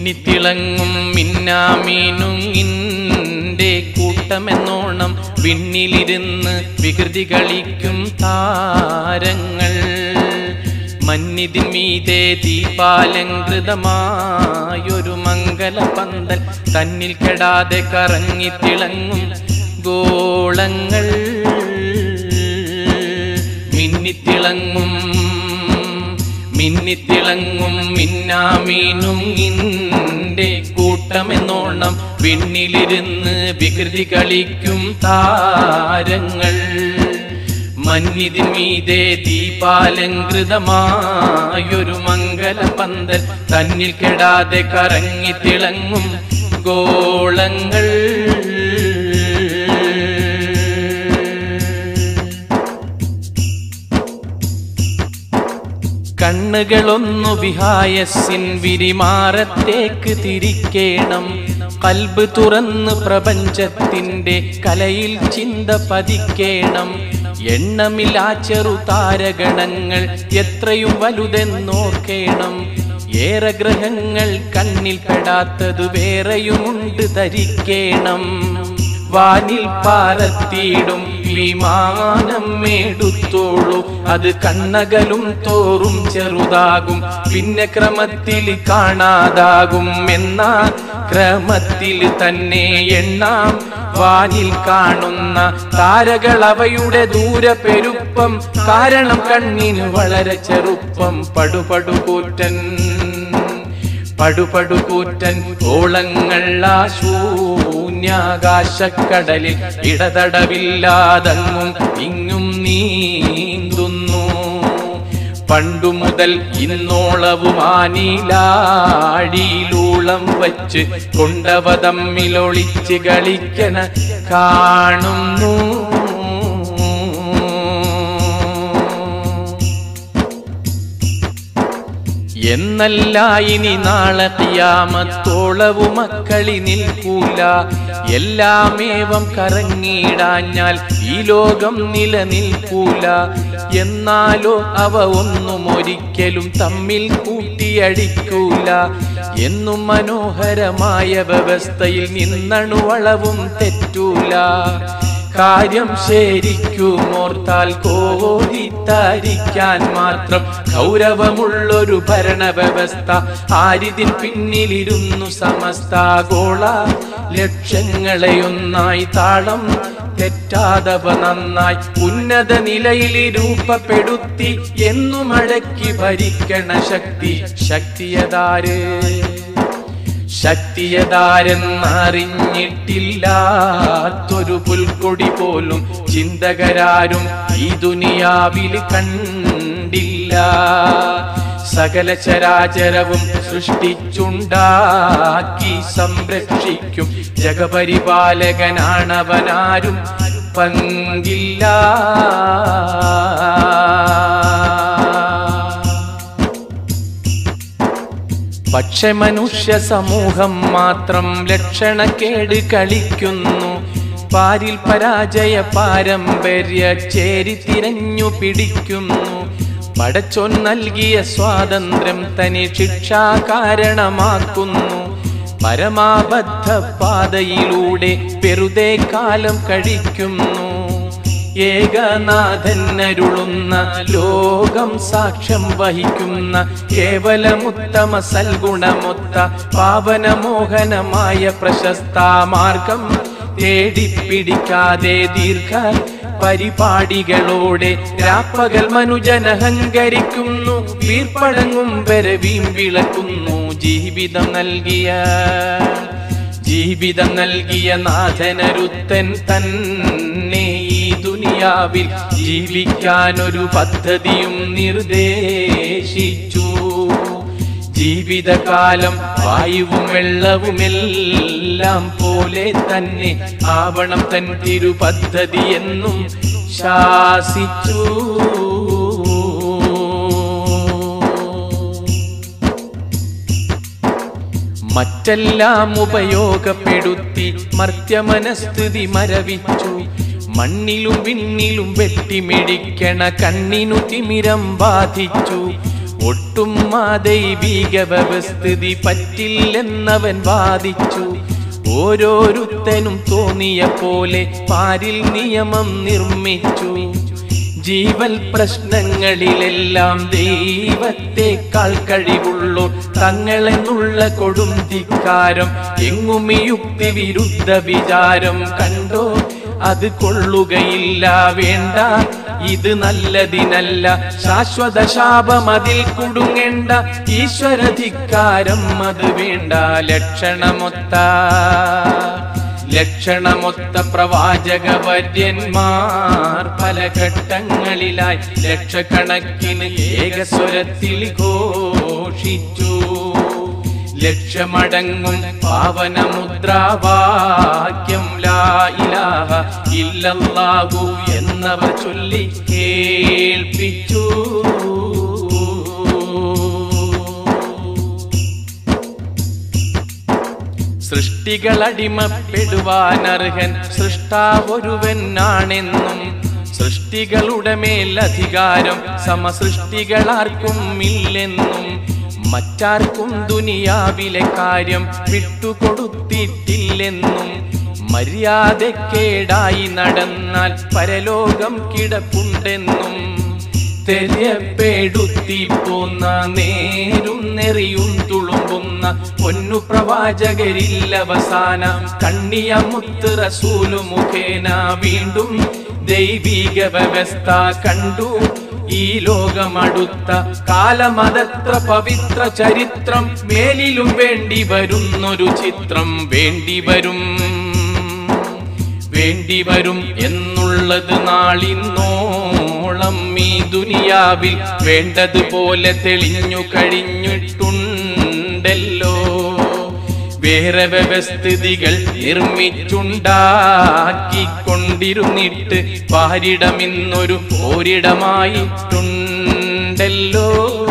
മിന്നിത്തിളങ്ങും മിന്നാമീനുങ്ങിൻ്റെ കൂട്ടമെന്നോണം വിണ്ണിലിരുന്ന് വികൃതി കളിക്കും താരങ്ങൾ മന്നിതിൻ മീതെ ദീപാലങ്കൃതമായൊരു മംഗല പന്തൽ തന്നിൽ കെടാതെ കറങ്ങിത്തിളങ്ങും ഗോളങ്ങൾ മിന്നിത്തിളങ്ങും മിന്നിത്തിളങ്ങും മിന്നാമീനുങ്ങിൻ്റെ കൂട്ടമെന്നോണം വിണ്ണിലിരുന്ന് വികൃതി കളിക്കും താരങ്ങൾ മഞ്ഞിതിൻ മീതെ ദീപാലങ്കൃതമായൊരു മംഗല പന്തൽ തന്നിൽ കെടാതെ കറങ്ങിത്തിളങ്ങും ഗോളങ്ങൾ കണ്ണുകളൊന്നു വിഹായസിൻ വിരിമാറത്തേക്ക് തിരിക്കേണം കൽബ് തുറന്ന് പ്രപഞ്ചത്തിന്റെ കലയിൽ ചിന്ത പതിക്കേണം എണ്ണമില്ലാ ചെറു താരഗണങ്ങൾ എത്രയും വലുതെന്നോർക്കേണം ഏറെ ഗ്രഹങ്ങൾ കണ്ണിൽ പെടാത്തത് വേറെയുമുണ്ട് ധരിക്കേണം വാനിൽ പാറത്തിയിടും വിമാനം മേടുത്തോളൂ അത് കണ്ണകലും തോറും ചെറുതാകും പിന്നെ ക്രമത്തിൽ കാണാതാകും എന്നാ ക്രമത്തിൽ തന്നെ എണ്ണാം വാനിൽ കാണുന്ന താരകൾ അവയുടെ ദൂരെ പെരുപ്പം കാരണം കണ്ണിന് വളരെ ചെറുപ്പം പടുപടുകൂറ്റൻ പടുപടുകൂറ്റൻ ഓളങ്ങൾ ആ ശൂന്യാകാശക്കടലിൽ ഇടതടവില്ലാതങ്ങും ഇങ്ങും നീന്തുന്നു പണ്ടു മുതൽ ഇന്നോളവും ആനീലാടിയിലൂളം വച്ച് കൊണ്ടവ തമ്മിലൊളിച്ച് കളിക്കണ കാണുന്നു എന്നല്ല ഇനി നാളെ കിയാമത്തോളവും മക്കളി നിൽക്കൂല എല്ലാമേവം കറങ്ങിയിടാഞ്ഞാൽ ഈ ലോകം നിലനിൽക്കൂല എന്നാലോ അവ ഒന്നും ഒരിക്കലും തമ്മിൽ കൂട്ടിയടിക്കൂല എന്നും മനോഹരമായ വ്യവസ്ഥയിൽ നിന്നണുവളവും തെറ്റൂല കാര്യം ശരിക്കുമോർത്താൽ കോരിത്താരിക്കാൻ മാത്രം ഗൗരവമുള്ളൊരു ഭരണവ്യവസ്ഥ ആരിതിൻ പിന്നിലിരുന്നു സമസ്താഗോള ലക്ഷ്യങ്ങളെ ഒന്നായി താളം തെറ്റാതവ നന്നായി ഉന്നത നിലയിൽ രൂപപ്പെടുത്തി എന്നു മടക്കി ഭരിക്കണ ശക്തി ശക്തിയതാര് ശക്തിയതാരെന്നറിഞ്ഞിട്ടില്ലാത്തൊരു പുൽക്കൊടി പോലും ചിന്തകരാരും ഈ ദുനിയാവിൽ കണ്ടില്ല സകല ചരാചരവും സൃഷ്ടിച്ചുണ്ടാക്കി സംരക്ഷിക്കും ജഗപരിപാലകനാണവനാരും പങ്കില്ല പക്ഷെ മനുഷ്യ സമൂഹം മാത്രം ലക്ഷണക്കേട് കളിക്കുന്നു പാരിൽ പരാജയ പാരമ്പര്യ ചേരി തിരഞ്ഞു പിടിക്കുന്നു പടച്ചോൻ നൽകിയ സ്വാതന്ത്ര്യം തനി ശിക്ഷാ കാരണമാക്കുന്നു പരമാബദ്ധ പാതയിലൂടെ വെറുതെ കാലം കഴിക്കുന്നു ഏകനാഥനരുളുന്ന ലോകം സാക്ഷ്യം വഹിക്കുന്ന കേവലമുത്തമ സൽഗുണമൊത്ത പാവനമോഹനമായ പ്രശസ്ത മാർഗം തേടിപ്പിടിക്കാതെ ദീർഘ പരിപാടികളോടെ രാപ്പകൽ മനുജനഹങ്കരിക്കുന്നു വീർപ്പടങ്ങും വരവീം വിളക്കുന്നു ജീവിതം നൽകിയ ജീവിതം നൽകിയ നാഥനരുത്തൻ തന്നെ ഈ ദുനിയാവിൽ ജീവിക്കാനൊരു പദ്ധതിയും നിർദ്ദേശിച്ചു ജീവിതകാലം വായുവും വെള്ളവുമെല്ലാം പോലെ തന്നെ ആവണം തൻ തിരുപദ്ധതി എന്നും ശാസിച്ചു മറ്റെല്ലാം ഉപയോഗപ്പെടുത്തി മർത്യമനസ്ഥിതി മരവിച്ചു മണ്ണിലും വിണ്ണിലും വെട്ടിമിടിക്കണ കണ്ണിനു തിമിരം ബാധിച്ചു ഒട്ടും ആ ദൈവിക വ്യവസ്ഥിതി പറ്റില്ലെന്നവൻ വാദിച്ചു ഓരോരുത്തനും തോന്നിയ പോലെ പാരിൽ നിയമം നിർമ്മിച്ചു ജീവൽ പ്രശ്നങ്ങളിലെല്ലാം ദൈവത്തെക്കാൾ കഴിവുള്ളൂ തങ്ങളെന്നുള്ള കൊടും ധിക്കാരം എങ്ങും ഈ യുക്തി വിരുദ്ധ വിചാരം കണ്ടോ അത് കൊള്ളുകയില്ല വേണ്ട ഇത് നല്ലതിനല്ല ശാശ്വത ശാപം അതിൽ കുടുങ്ങേണ്ട ഈശ്വരധിക്കാരം അത് വേണ്ട ലക്ഷണമൊത്ത ലക്ഷണമൊത്ത പ്രവാചക വര്യന്മാർ പല ഘട്ടങ്ങളിലായി ലക്ഷക്കണക്കിന് ഏകസ്വരത്തിൽ ഘോഷിച്ചു ലക്ഷമടങ്ങും പാവനമുദ്രാവാക്യം ലാ ഇലാഹ ഇല്ലല്ലാഹു എന്നവർ ചൊല്ലി കേൾപ്പിച്ചു സൃഷ്ടികളടിമപ്പെടുവാനർഹൻ സൃഷ്ടാവൊരുവനാണെന്നും സൃഷ്ടികളുടെ മേൽ അധികാരം സമസൃഷ്ടികളാർക്കും ഇല്ലെന്നും മറ്റാർക്കും ദുനിയാവിലെ കാര്യം വിട്ടുകൊടുത്തിട്ടില്ലെന്നും മര്യാദക്കേടായി നടന്നാൽ പരലോകം കിടപ്പുണ്ടെന്നും തെരപ്പെടുത്തി പോന്ന നേരും നെറിയും തുളുമ്പുന്ന പൊന്നു പ്രവാചകരില്ലവസാന കണ്ണിയ മുത്ത് റസൂലു മുഖേന വീണ്ടും ദൈവിക വ്യവസ്ഥ കണ്ടു ഈ ലോകമടുത്ത കാലമതത്ര പവിത്ര ചരിത്രം മേലിലും വേണ്ടി വരുന്നൊരു ചിത്രം വേണ്ടി വരും വേണ്ടി വരും എന്നുള്ളത് നാളിന്നോളം ഈ ദുനിയാവിൽ വേണ്ടതുപോലെ തെളിഞ്ഞു കഴിഞ്ഞിട്ടുണ്ടല്ലോ വേറെ വ്യവസ്ഥിതികൾ നിർമ്മിച്ചുണ്ടാക്കിക്കൊണ്ടിരുന്നിട്ട് പാരിടമിന്നൊരു ഒരിടമായിട്ടുണ്ടല്ലോ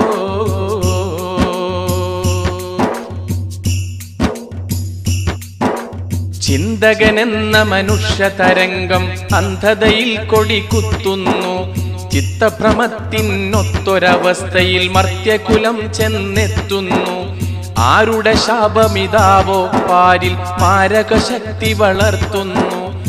ചിന്തകനെന്ന മനുഷ്യ തരംഗം അന്ധതയിൽ കൊടികുത്തുന്നു ചിത്തഭ്രമത്തിനൊത്തൊരവസ്ഥയിൽ മർത്യകുലം ചെന്നെത്തുന്നു ആരുടെ ശാപമിതാവോ പാരിൽ മാരകശക്തി വളർത്തുന്നു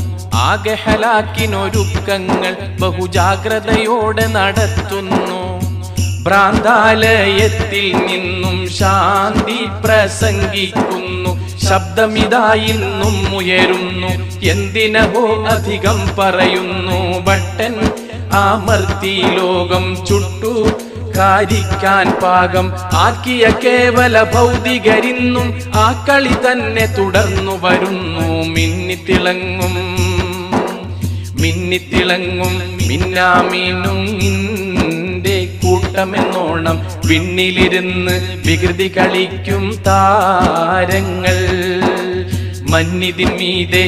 ആകഹലാക്കിനൊരുക്കങ്ങൾ ബഹുജാഗ്രതയോടെ നടത്തുന്നു ഭ്രാന്താലയത്തിൽ നിന്നും ശാന്തി പ്രസംഗിക്കുന്നു ശബ്ദമിതായിന്നും ഉയരുന്നു എന്തിനഹോ അധികം പറയുന്നു ഭട്ടൻ ആമർത്തി ലോകം ചുട്ടു കാരിക്കാൻ പാകം ആക്കിയ കേവല ഭൗതികരിന്നും ആ കളി തന്നെ തുടർന്നു വരുന്നു മിന്നിത്തിളങ്ങും മിന്നിത്തിളങ്ങും മിന്നാമീനും നിന്റെ കൂട്ടമെന്നോണം വിണ്ണിലിരുന്ന് വികൃതി കളിക്കും താരങ്ങൾ മന്നിതിൻ മീതെ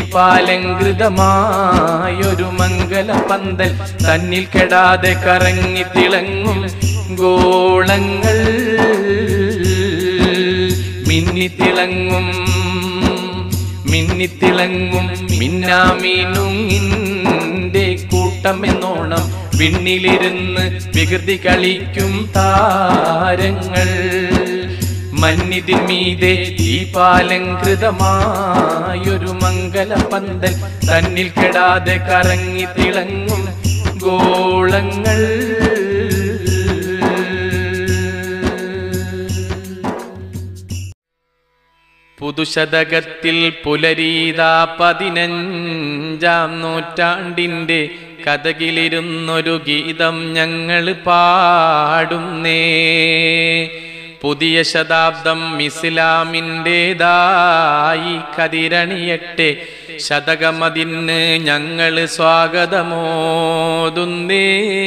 ദീപാലങ്കൃതമായൊരു മംഗല പന്തൽ തന്നിൽ കെടാതെ കറങ്ങി തിളങ്ങും ഗോളങ്ങൾ മിന്നിത്തിളങ്ങും മിന്നിത്തിളങ്ങും മിന്നാമീനും ഇന്റെ കൂട്ടമെന്നോണം വിണ്ണിലിരുന്ന് വികൃതി കളിക്കും താരങ്ങൾ മന്നിതിൻ മീതെ ദീപാലങ്കൃതമായൊരു മംഗല പന്തൽ തന്നിൽ കെടാതെ കറങ്ങി തിളങ്ങും ഗോളങ്ങൾ പുതുശതകത്തിൽ പുലരീതാ പതിനഞ്ചാം നൂറ്റാണ്ടിൻ്റെ കഥകിലിരുന്നൊരു ഗീതം ഞങ്ങൾ പാടുന്നേ പുതിയ ശതാബ്ദം ഇസ്ലാമിൻ്റെതായി കതിരണിയട്ടെ ശതകമതിന് ഞങ്ങൾ സ്വാഗതമോതുന്നേ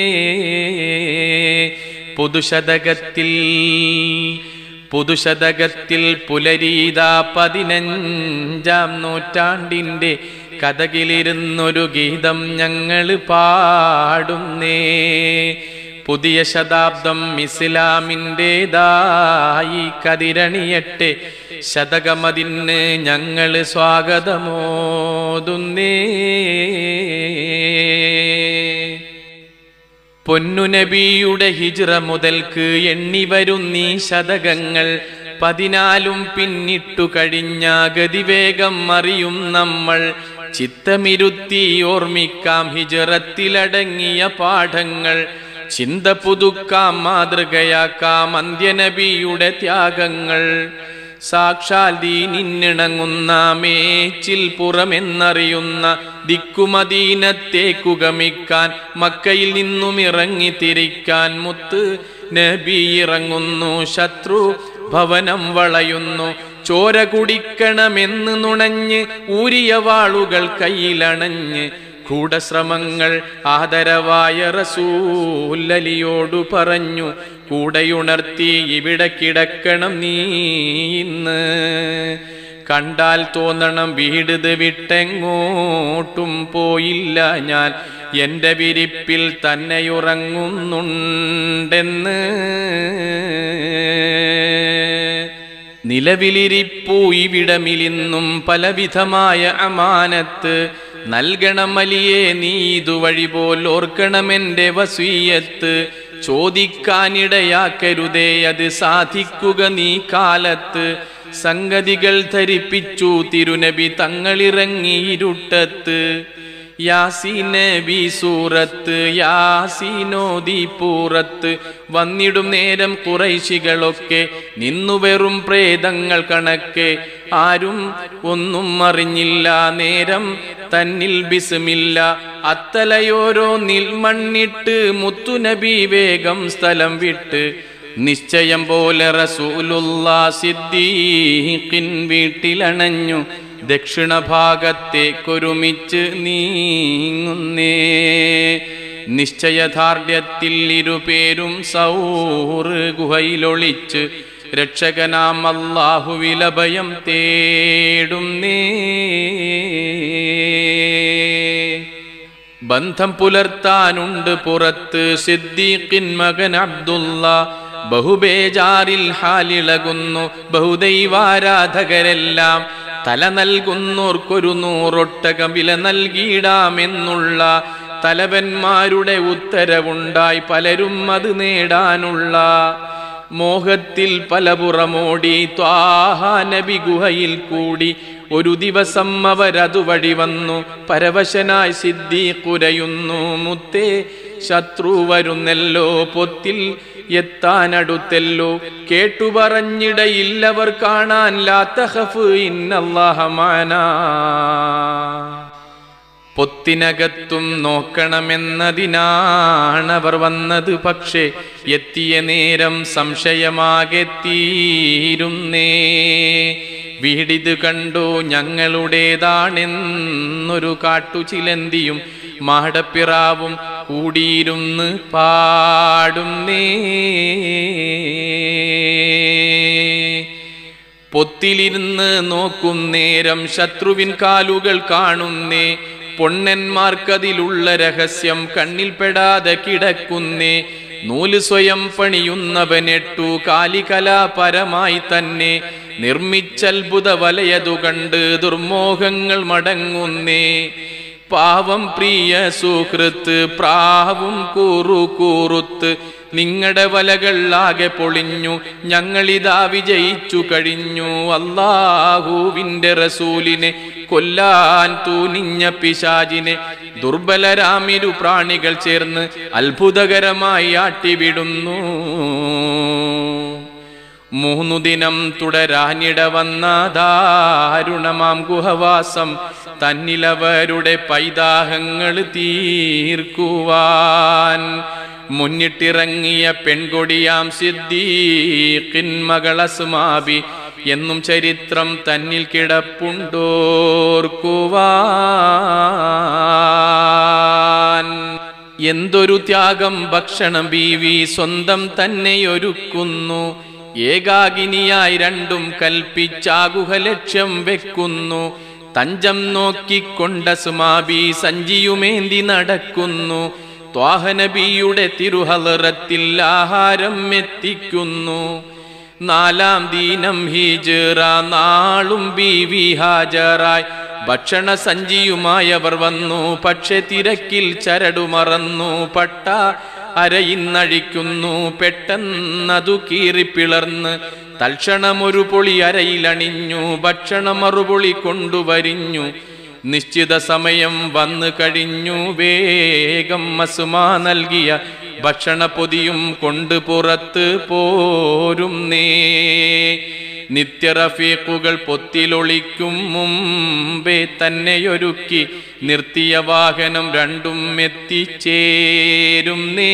പുതുശതകത്തിൽ പുതുശതകത്തിൽ പുലരീതാ പതിനഞ്ചാം നൂറ്റാണ്ടിൻ്റെ കഥകിലിരുന്നൊരു ഗീതം ഞങ്ങൾ പാടുന്നേ പുതിയ ശതാബ്ദം ഇസ്ലാമിൻ്റെതായി കതിരണിയട്ടെ ശതകമതിന് ഞങ്ങൾ സ്വാഗതമോതുന്നേ പൊന്നുനബിയുടെ ഹിജ്റ മുതൽക്ക് എണ്ണി വരുന്നീ ശതകങ്ങൾ പതിനാലും പിന്നിട്ടു കഴിഞ്ഞ ഗതിവേഗം അറിയും നമ്മൾ ചിത്തമിരുത്തി ഓർമ്മിക്കാം ഹിജറത്തിലടങ്ങിയ പാഠങ്ങൾ ചിന്ത പുതുക്കാം മാതൃകയാക്കാം അന്ത്യനബിയുടെ ത്യാഗങ്ങൾ സാക്ഷാൽ ദീനിന്നിണങ്ങുന്ന മേച്ചിൽ പുറമെന്നറിയുന്ന ദിക്കുമദീനത്തേക്കു ഗമിക്കാൻ മക്കയിൽ നിന്നും ഇറങ്ങി തിരിക്കാൻ മുത്ത് നബി ഇറങ്ങുന്നു ശത്രു ഭവനം വളയുന്നു ചോര കുടിക്കണമെന്ന് നുണഞ്ഞ് ഊരിയ വാളുകൾ കയ്യിലണഞ്ഞ് ഗൂഢശ്രമങ്ങൾ ആദരവായ റസൂല്ലലിയോടു പറഞ്ഞു കൂടെയുണർത്തി ഇവിടെ കിടക്കണം നീ ഇന്ന് കണ്ടാൽ തോന്നണം വീടുത് വിട്ടെങ്ങോട്ടും പോയില്ല ഞാൻ എൻ്റെ വിരിപ്പിൽ തന്നെയുറങ്ങുന്നുണ്ടെന്ന് നിലവിലിരിപ്പൂ ഇവിടമിലിന്നും പലവിധമായ അമാനത്ത് നൽകണം അലിയെ നീ ഇതുവഴി പോൽ ഓർക്കണമെന്റെ വസീയത്ത് ചോദിക്കാനിടയാക്കരുതേ അത് സാധിക്കുക നീ കാലത്ത് സംഗതികൾ ധരിപ്പിച്ചു തിരുനബി തങ്ങളിറങ്ങി ഇരുട്ടത്ത് യാസീനബി സൂറത്ത് യാസീനോദി പൂറത്ത് വന്നിടും നേരം കുറൈശികളൊക്കെ നിന്നു വെറും പ്രേതങ്ങൾ കണക്കെ ആരും ഒന്നും അറിഞ്ഞില്ല നേരം തന്നിൽ ബിസുമില്ല അത്തലയോരോ നിൽമണ്ണിട്ട് മുത്തുനബി വേഗം സ്ഥലം വിട്ട് നിശ്ചയം പോലെ റസൂലുല്ലാ സിദ്ദീഖിൻ വീട്ടിലണഞ്ഞു ദക്ഷിണഭാഗത്തേക്കൊരുമിച്ച് നീങ്ങുന്നേ നിശ്ചയദാർഢ്യത്തിൽ ഇരുപേരും സൗറ് ഗുഹയിലൊളിച്ച് രക്ഷകനാം അല്ലാഹു വിലഭയം തേടുന്നേ ബന്ധം പുലർത്താനുണ്ട് പുറത്ത് സിദ്ദീഖിൻ മകൻ അബ്ദുള്ള ബഹുബേജാറിൽ ഹാലിളകുന്നു ബഹുദൈവാരാധകരെല്ലാം തല നൽകുന്നോർക്കൊരു നൂറൊട്ടകം വില നൽകിയിടാമെന്നുള്ള തലവന്മാരുടെ ഉത്തരവുണ്ടായി പലരും അത് നേടാനുള്ള മോഹത്തിൽ പലപുറമോടി ത്വാഹ നബി ഗുഹയിൽ കൂടി ഒരു ദിവസം അവരതുവഴി വന്നു പരവശനായി സിദ്ധി കുരയുന്നു മുത്തേ ശത്രു വരുന്നല്ലോ പൊത്തിൽ എത്താനടുത്തല്ലോ കേട്ടു പറഞ്ഞിടയില്ലവർ കാണാൻ ലാത്തഹഫ് ഇന്നല്ലാഹമാനാ പൊത്തിനകത്തും നോക്കണമെന്നതിനാണവർ വന്നത് പക്ഷേ എത്തിയ നേരം സംശയമാകെത്തീരുന്നേ വീടിത് കണ്ടു ഞങ്ങളുടേതാണെന്നൊരു കാട്ടുചിലന്തിയും മാടപ്പിറാവും കൂടിയിരുന്ന് പാടുന്നേ പൊത്തിലിരുന്ന് നോക്കും നേരം ശത്രുവിൻ കാലുകൾ കാണുന്നേ പൊണ്ണന്മാർക്കതിലുള്ള രഹസ്യം കണ്ണിൽപ്പെടാതെ കിടക്കുന്നേ നൂല് സ്വയം പണിയുന്നവനെട്ടു കാലികലാപരമായി തന്നെ നിർമ്മിച്ചത്ഭുത വലയതു കണ്ട് ദുർമോഹങ്ങൾ മടങ്ങുന്നേ പാവം പ്രിയ സുഹൃത്ത് പ്രാവും കൂറു കൂറുത്ത് നിങ്ങളുടെ വലകൾ ആകെ പൊളിഞ്ഞു ഞങ്ങളിതാ വിജയിച്ചു കഴിഞ്ഞു അള്ളാഹുവിന്റെ റസൂലിനെ കൊല്ലാൻ തൂനിഞ്ഞ പിശാജിനെ ദുർബലരാമിരു പ്രാണികൾ ചേർന്ന് അത്ഭുതകരമായി ആട്ടിവിടുന്നു മൂന്നു ദിനം തുടരാനിട വന്ന ദാരുണമാം ഗുഹവാസം തന്നിലവരുടെ പൈതാഹങ്ങൾ തീർക്കുവാൻ മുന്നിട്ടിറങ്ങിയ പെൺകൊടിയാം സിദ്ദീഖിൻ മകളസ്മാബി എന്നും ചരിത്രം തന്നിൽ കിടപ്പുണ്ടോർക്കുവാൻ എന്തൊരു ത്യാഗം ഭക്ഷണം ബീവി സ്വന്തം തന്നെയൊരുക്കുന്നു ഏകാകിനിയായി രണ്ടും കൽപ്പിച്ചാകുഹ ലക്ഷ്യം വെക്കുന്നു തഞ്ചം നോക്കിക്കൊണ്ട സുമാബി സഞ്ചിയുമേന്തി നടക്കുന്നു ത്വാഹനബിയുടെ തിരുഹലറത്തിൽ ആഹാരം എത്തിക്കുന്നു നാലാം ദീനം ഹീജറ നാളും ബീവി ഹാജറായി ഭക്ഷണ സഞ്ചിയുമായി അവർ വന്നു പക്ഷെ തിരക്കിൽ ചരടു മറന്നു പട്ട അരയിന്നഴിക്കുന്നു പെട്ടെന്നതു കീറിപ്പിളർന്ന് തൽക്ഷണമൊരു പൊളി അരയിലണിഞ്ഞു ഭക്ഷണം മറുപൊളി കൊണ്ടുവരിഞ്ഞു നിശ്ചിത സമയം വന്നു കഴിഞ്ഞു വേഗം മസുമാ നൽകിയ ഭക്ഷണ പൊതിയും കൊണ്ട് പുറത്ത് പോരും നേ നിത്യറഫീഖുകൾ പൊത്തിലൊളിക്കും മുമ്പേ തന്നെയൊരുക്കി നിർത്തിയ വാഹനം രണ്ടും എത്തിച്ചേരും നേ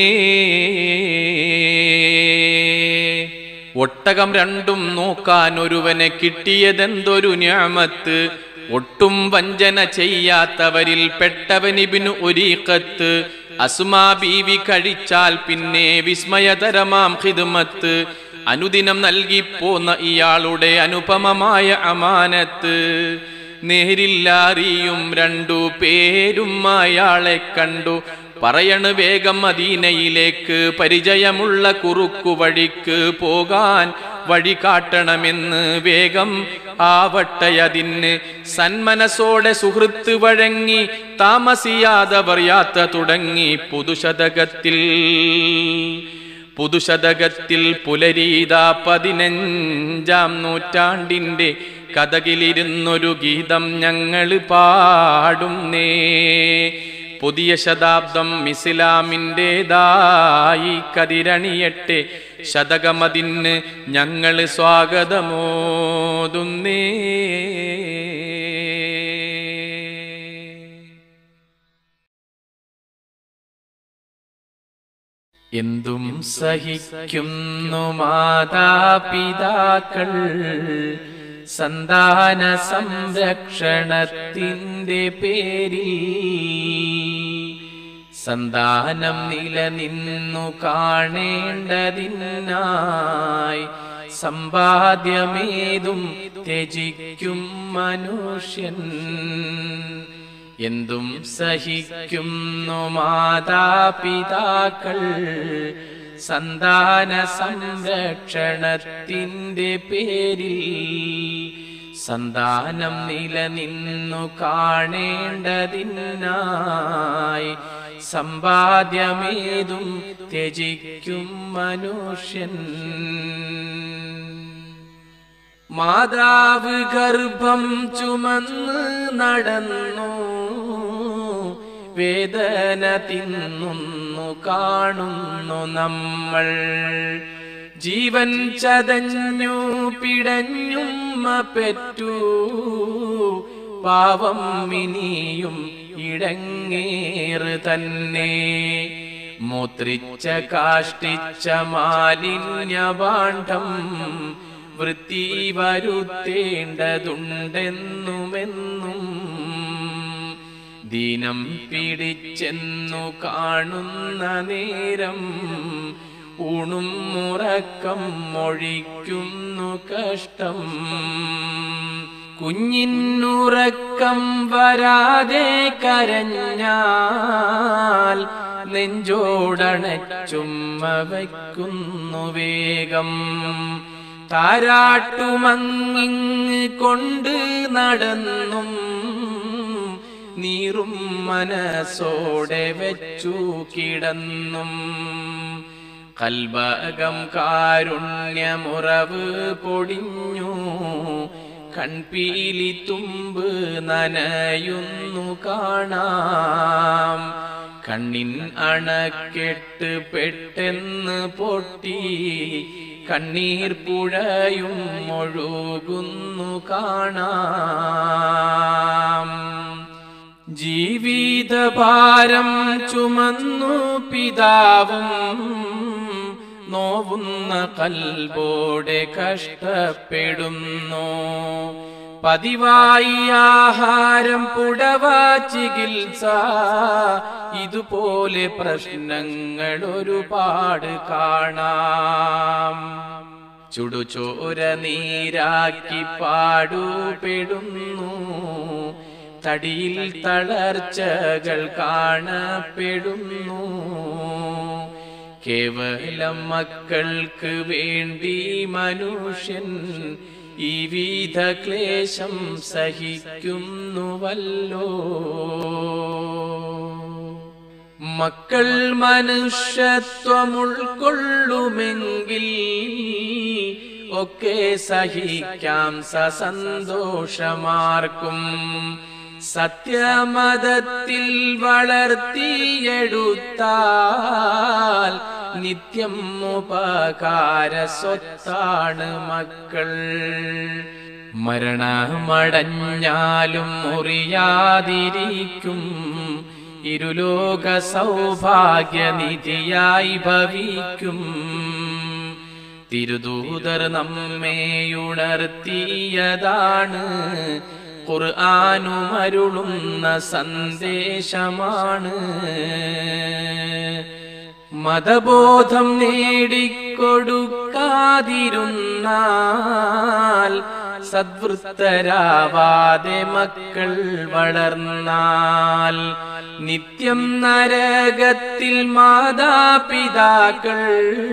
ഒട്ടകം രണ്ടും നോക്കാൻ ഒരുവനെ കിട്ടിയതെന്തൊരു ഞാമത്ത് ഒട്ടും വഞ്ചന ചെയ്യാത്തവരിൽ പെട്ടവനിബിനു ഒരീക്കത്ത് അസുമാ ബീവി കഴിച്ചാൽ പിന്നെ വിസ്മയതരമാം ഹിദ്മത്ത് അനുദിനം നൽകിപ്പോന്ന ഇയാളുടെ അനുപമമായ അമാനത്ത് നേരില്ലറിയും രണ്ടു പേരും അയാളെ കണ്ടു പറയണ് വേഗം മദീനയിലേക്ക് പരിചയമുള്ള കുറുക്കു വഴിക്ക് പോകാൻ വഴി കാട്ടണമെന്ന് വേഗം ആവട്ടയതിന് സന്മനസോടെ സുഹൃത്ത് വഴങ്ങി താമസിയാതവർ യാത്ര തുടങ്ങി പുതുശതകത്തിൽ പുതുശതകത്തിൽ പുലരീത പതിനഞ്ചാം നൂറ്റാണ്ടിന്റെ കഥകിലിരുന്നൊരു ഗീതം ഞങ്ങൾ പാടുന്നേ പുതിയ ശതാബ്ദം ഇസ്ലാമിൻ്റെതായി കതിരണിയട്ടെ ശതകമതിന് ഞങ്ങൾ സ്വാഗതമോതുന്നേ എന്തും സഹിക്കുന്നു മാതാപിതാക്കൾ സന്താന സംരക്ഷണത്തിൻ്റെ പേരിൽ സന്താനം നിലനിന്നു കാണേണ്ടതിനായി സമ്പാദ്യമേതും ത്യജിക്കും മനുഷ്യൻ എന്തും സഹിക്കുന്നു മാതാപിതാക്കൾ സന്താന സംരക്ഷണത്തിൻ്റെ പേരിൽ സന്താനം നിലനിന്നു കാണേണ്ടതിനായി സമ്പാദ്യമേതും ത്യജിക്കും മനുഷ്യൻ മാതാവ് ഗർഭം ചുമന്ന് നടന്നു വേദന തിന്നുന്നു കാണുന്നു നമ്മൾ ജീവൻ ചതഞ്ഞു പിടഞ്ഞുമ്മ പെറ്റു പാവം ഇനിയും ഇടങ്ങേറ് തന്നെ മൂത്രിച്ച കാഷ്ടിച്ച മാലിന്യപാണ്ഡം വൃത്തി വരുത്തേണ്ടതുണ്ടെന്നുമെന്നും ദീനം പിടിച്ചെന്നു കാണുന്ന നേരം ഊണും മുറക്കം മൊഴിക്കുന്നു കഷ്ടം കുഞ്ഞിനുറക്കം വരാതെ കരഞ്ഞാൽ നെഞ്ചോടണച്ചുമ്മ വയ്ക്കുന്നു വേഗം താരാട്ടുമങ്ങിങ് കൊണ്ട് നടന്നും നീറും മനസ്സോടെ വെച്ചു കിടന്നും കൽബകം കാരുണ്യമുറവ് പൊടിഞ്ഞു കൺപീലി തുമ്പ് നനയുന്നു കാണാം കണ്ണിൻ അണക്കെട്ട് പെട്ടെന്ന് പൊട്ടി കണ്ണീർ പുഴയും ഒഴുകുന്നു കാണാം ജീവിതഭാരം ചുമന്നു പിതാവും നോവുന്ന കൽബോടെ കഷ്ടപ്പെടുന്നു പതിവായി ആഹാരം പുടവ ചികിത്സ ഇതുപോലെ പ്രശ്നങ്ങൾ ഒരുപാട് കാണാം ചുടുചോര നീരാക്കി പാടുപെടുന്നു തടിയിൽ തളർച്ചകൾ കാണപ്പെടുന്നു കേവലം മക്കൾക്ക് വേണ്ടി മനുഷ്യൻ ഈ വിധ ക്ലേശം സഹിക്കുന്നുവല്ലോ മക്കൾ മനുഷ്യത്വം ഉൾക്കൊള്ളുമെങ്കിൽ ഒക്കെ സഹിക്കാം സസന്തോഷമാർക്കും സത്യമതത്തിൽ വളർത്തിയെടുത്താൽ നിത്യം ഉപകാര സ്വത്താണ് മക്കൾ മരണമടഞ്ഞാലും മുറിയാതിരിക്കും ഇരുലോക സൗഭാഗ്യനിധിയായി ഭവിക്കും തിരുദൂതർ നമ്മെയുണർത്തിയതാണ് ഖുർആാനുമരുളുന്ന സന്ദേശമാണ് മതബോധം നേടിക്കൊടുക്കാതിരുന്നാൽ സദ്വൃത്തരാവാതെ മക്കൾ വളർന്നാൽ നിത്യം നരകത്തിൽ മാതാപിതാക്കൾ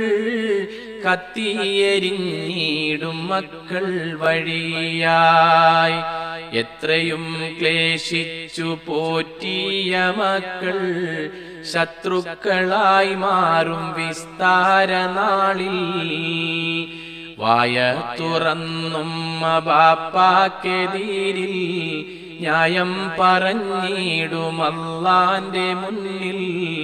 കത്തിയെരിഞ്ഞിടും മക്കൾ വഴിയായി എത്രയും ക്ലേശിച്ചു പോറ്റിയ മക്കൾ ശത്രുക്കളായി മാറും വിസ്താര നാളിൽ വായ തുറന്നും ബാപ്പാക്കെതിരിൽ ന്യായം പറഞ്ഞിടുമല്ലാന്റെ മുന്നിൽ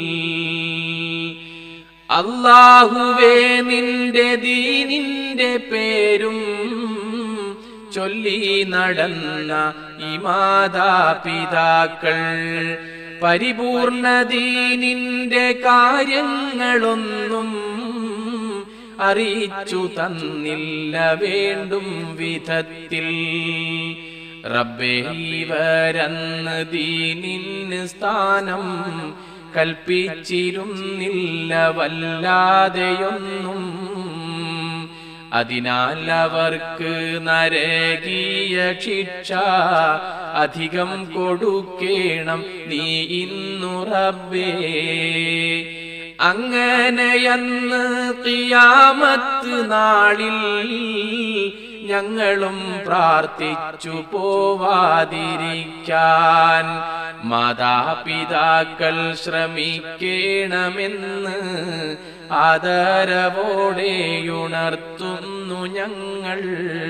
അള്ളാഹുവേ നിന്റെ ദീനിന്റെ പേരും ചൊല്ലി നടന്ന ഈ മാതാപിതാക്കൾ പരിപൂർണ ദീനിന്റെ കാര്യങ്ങളൊന്നും അറിയിച്ചു തന്നില്ല വേണ്ടും വിധത്തിൽ റബ്ബേ ഇവരന്ന് ദീനിന് സ്ഥാനം കൽപ്പിച്ചിരുന്നില്ല വല്ലാതെയൊന്നും അതിനാൽ അവർക്ക് നരകീയ ശിക്ഷ അധികം കൊടുക്കേണം നീ ഇന്നു റബ്ബേ അങ്ങനെയന്ന് കിയാമത്ത് നാളിൽ ഞങ്ങളും പ്രാർത്ഥിച്ചു പോവാതിരിക്കാൻ മാതാപിതാക്കൾ ശ്രമിക്കണമെന്ന് ആദരവോടെയുണർത്തുന്നു ഞങ്ങൾ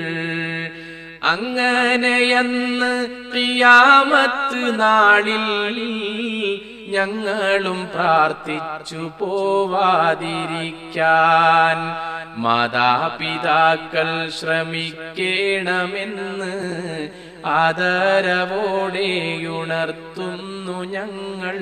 അങ്ങനെയെന്ന് കിയാമത്ത് നാളിൽ ഞങ്ങളും പ്രാർത്ഥിച്ചു പോവാതിരിക്കാൻ മാതാപിതാക്കൾ ശ്രമിക്കണമെന്ന് ആദരവോടെയുണർത്തുന്നു ഞങ്ങൾ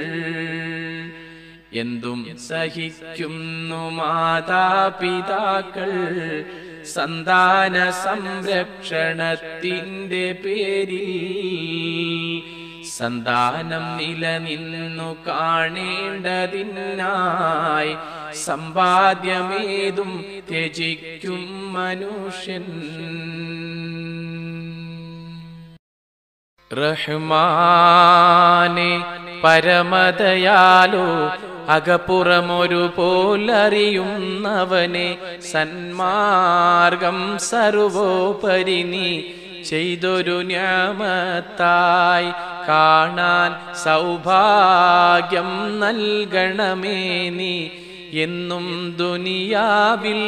എന്തും സഹിക്കുന്നു മാതാപിതാക്കൾ സന്താന സംരക്ഷണത്തിൻ്റെ പേരിൽ സന്താനം നിലനിന്നു കാണേണ്ടതിനായി സമ്പാദ്യമേതും ത്യജിക്കും മനുഷ്യൻ റഹ്മാനെ പരമതയാലോ അകപ്പുറമൊരു പോലറിയുന്നവനെ സന്മാർഗം സർവോപരി നീ ചെയ്തൊരു ന്യാമത്തായി കാണാൻ സൗഭാഗ്യം നൽകണമേ നീ എന്നും ദുനിയാവിൽ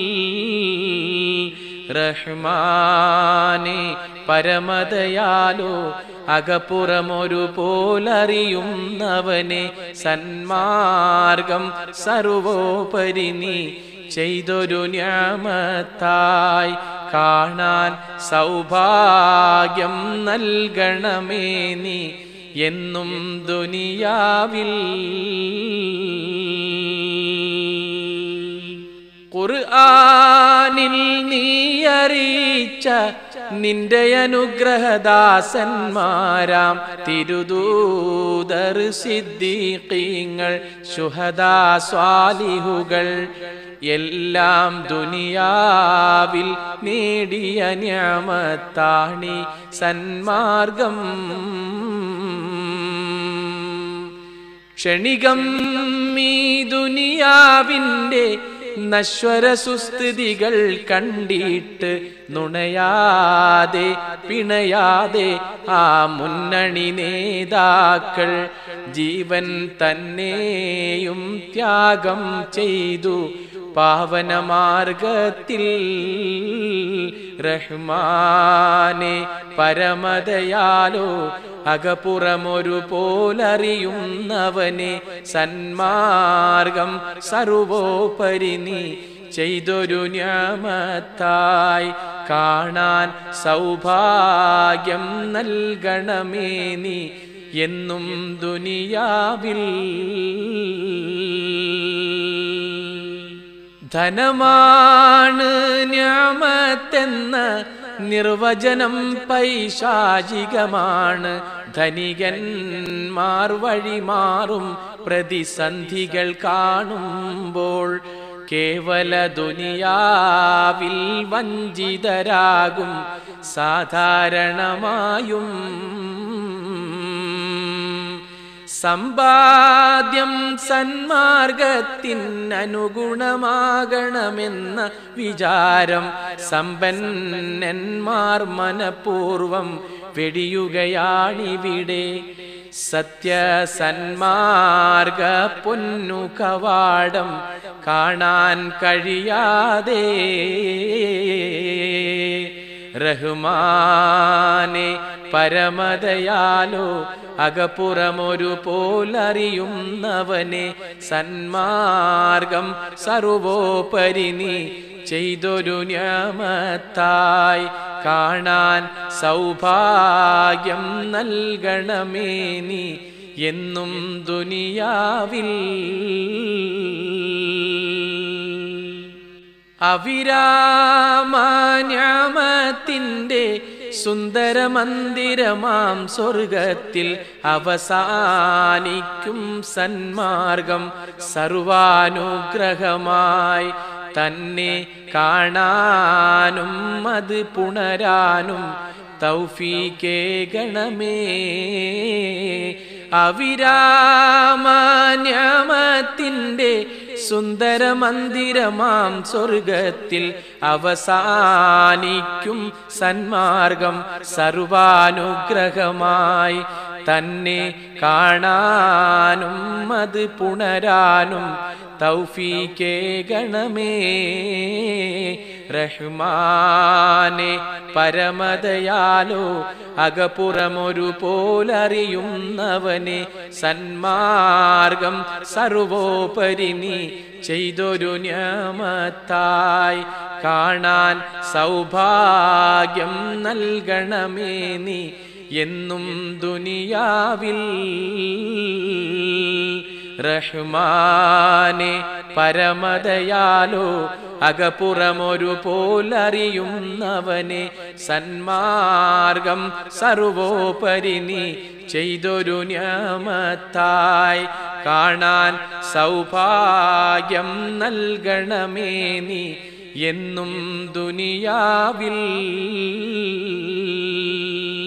റഹ്മാനെ പരമതയാലോ അകപ്പുറമൊരു പോലറിയുന്നവനെ സന്മാർഗം സർവോപരി നീ ചെയ്തൊരു ന്യാമത്തായി കാണാൻ സൗഭാഗ്യം നൽകണമേ നീ എന്നും ദുനിയാവിൽ ഖുർആനിൽ നീ അറിയിച്ച നിന്റെ അനുഗ്രഹദാസന്മാരാം തിരുദൂതർ സിദ്ദീഖീങ്ങൾ ശുഹദാ സ്വാലിഹുകൾ എല്ലാം ദുനിയാവിൽ നേടിയ ന്യാമത്താണി സന്മാർഗം ക്ഷണികം ഈ ദുനിയാവിൻ്റെ നശ്വര സുസ്ഥിതികൾ കണ്ടിട്ട് നുണയാതെ പിണയാതെ ആ മുന്നണി നേതാക്കൾ ജീവൻ തന്നെയും ത്യാഗം ചെയ്തു പാവനമാർഗത്തിൽ റഹ്മാനെ പരമതയാലോ അകപ്പുറമൊരു പോലറിയുന്നവനെ സന്മാർഗം സർവോപരി നീ ചെയ്തൊരു ഞാമത്തായി കാണാൻ സൗഭാഗ്യം നൽകണമേ നീ എന്നും ദുനിയാവിൽ ധനമാണ് ഞാമത്തെന്ന നിർവചനം പൈശാചികമാണ് ധനികന്മാർ വഴി മാറും പ്രതിസന്ധികൾ കാണുമ്പോൾ കേവല ദുനിയാവിൽ വഞ്ചിതരാകും സാധാരണമായും സമ്പാദ്യം സന്മാർഗത്തിനനുഗുണമാകണമെന്ന വിചാരം സമ്പന്നന്മാർ മനഃപൂർവം വെടിയുകയാണിവിടെ സത്യസന്മാർഗ പൊന്നു കവാടം കാണാൻ കഴിയാതെ റഹ്മാനെ പരമതയാലോ അകപ്പുറമൊരു പോലറിയുന്നവനെ സന്മാർഗം സർവോപരി നീ ചെയ്തൊരു ഞാമത്തായി കാണാൻ സൗഭാഗ്യം നൽകണമേ നീ എന്നും ദുനിയാവിൽ അവിരാമാന്യാമത്തിൻ്റെ സുന്ദരമന്ദിരമാം സ്വർഗത്തിൽ അവസാനിക്കും സന്മാർഗം സർവാനുഗ്രഹമായി തന്നെ കാണാനും അത് പുണരാനും തൗഫീകേ ഗണമേ അവിരാമാന്യമത്തിൻ്റെ സുന്ദരമന്ദിരമാം സ്വർഗത്തിൽ അവസാനിക്കും സന്മാർഗം സർവാനുഗ്രഹമായി തന്നെ കാണാനും അത് പുണരാനും തൗഫീകേ ഗണമേ റഹ്മാനെ പരമതയാലോ അകപ്പുറമൊരു പോലറിയുന്നവനെ സന്മാർഗം സർവോപരി നീ ചെയ്തൊരു ഞാമത്തായി കാണാൻ സൗഭാഗ്യം നൽകണമേ നീ എന്നും ദുനിയാവിൽ റഹ്മാനെ പരമതയാലോ അകപ്പുറമൊരു പോലറിയുന്നവനെ സന്മാർഗം സർവോപരി നീ ചെയ്തൊരു ഞാമത്തായി കാണാൻ സൗഭാഗ്യം നൽകണമേ നീ എന്നും ദുനിയാവിൽ